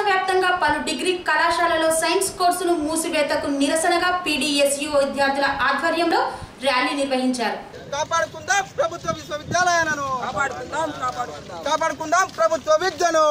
వ్యాప్తంగా పలు డిగ్రీ కళాశాలలో సైన్స్ కోర్సును మూసివేతకు నిరసనగా పీడీఎస్యు విద్యార్థుల ఆధ్వర్యంలో ర్యాలీ నిర్వహించారు కాపాడుకుందాం ప్రభుత్వ విశ్వవిద్యాలయాలను కాపాడుకుందాం కాపాడుకుందాం కాపాడుకుందాం ప్రభుత్వ విద్యను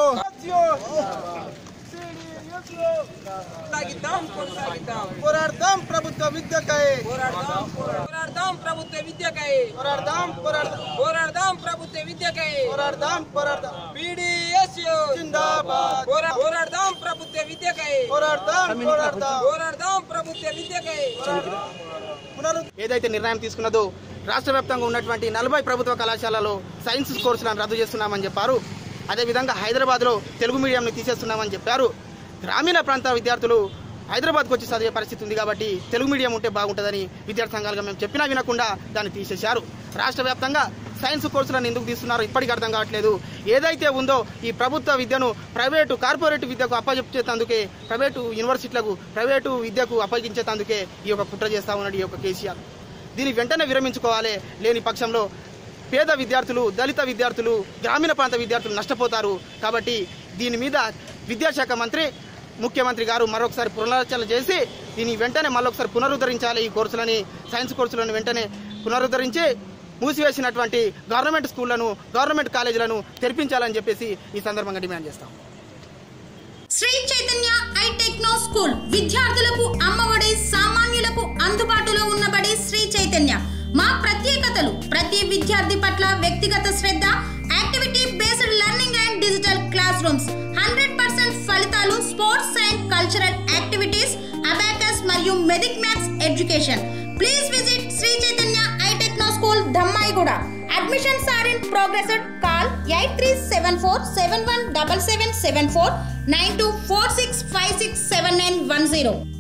కొనసాగిద్దాం కొనసాగిద్దాం పోరాడదాం ప్రభుత్వ విద్యకై పోరాడదాం పోరాడదాం ప్రభుత్వ విద్యకై పోరాడదాం పోరాడదాం పోరాడదాం ప్రభుత్వ విద్యకై పోరాడదాం పోరాడదాం పీడీఎస్యు జిందాబాద్ పోరాడదాం ప్రభుత్వ విద్యకై పోరాడదాం పోరాడదాం పోరాడదాం ప్రభుత్వ విద్యకై పునరు ఏదైతే నిర్ణయం తీసుకున్నదో రాష్ట్ర వ్యాప్తంగా ఉన్నటువంటి నలభై ప్రభుత్వ కళాశాలలో సైన్స్ కోర్సులను రద్దు చేస్తున్నామని చెప్పారు అదేవిధంగా హైదరాబాద్లో తెలుగు మీడియంని తీసేస్తున్నామని చెప్పారు గ్రామీణ ప్రాంత విద్యార్థులు హైదరాబాద్కు వచ్చి చదివే పరిస్థితి ఉంది కాబట్టి తెలుగు మీడియం ఉంటే బాగుంటుందని విద్యార్థి సంఘాలుగా మేము చెప్పినా వినకుండా దాన్ని తీసేశారు రాష్ట్ర వ్యాప్తంగా సైన్స్ కోర్సులను ఎందుకు తీస్తున్నారు ఇప్పటికీ అర్థం కావట్లేదు ఏదైతే ఉందో ఈ ప్రభుత్వ విద్యను ప్రైవేటు కార్పొరేట్ విద్యకు అప్పచెప్పేందుకే ప్రైవేటు యూనివర్సిటీలకు ప్రైవేటు విద్యకు అప్పగించేందుకే ఈ యొక్క కుట్ర చేస్తా ఉన్నాడు ఈ యొక్క కేసీఆర్ దీన్ని వెంటనే విరమించుకోవాలి లేని పక్షంలో పేద విద్యార్థులు దళిత విద్యార్థులు గ్రామీణ ప్రాంత విద్యార్థులు నష్టపోతారు కాబట్టి దీని మీద విద్యాశాఖ మంత్రి ముఖ్యమంత్రి గారు మరొకసారి పునరాచరణ చేసి దీన్ని వెంటనే మరొకసారి పునరుద్ధరించాలి ఈ కోర్సులని సైన్స్ కోర్సులను వెంటనే పునరుద్ధరించి మూసివేసినటువంటి గవర్నమెంట్ స్కూళ్లను గవర్నమెంట్ కాలేజీలను తెరిపించాలని చెప్పేసి ఈ సందర్భంగా డిమాండ్ చేస్తాం Sri Chaitanya I techno school విద్యార్థులకు అమ్మఒడి సామాన్యులకు అందుబాటులో ఉన్నబడి శ్రీ చైతన్య మా ప్రత్యేకతలు ప్రతి విద్యార్థి పట్ల వ్యక్తిగత శ్రద్ధ activity based learning and digital class rooms hundred percent ఫలితాలు sports and cultural activities abacus మరియు మెదిక్ maths education please visit Sri Chaitanya I techno school Dammaiguda admissions are in progress call eight three seven four seven one double seven seven four nine two four six five six seven nine one zero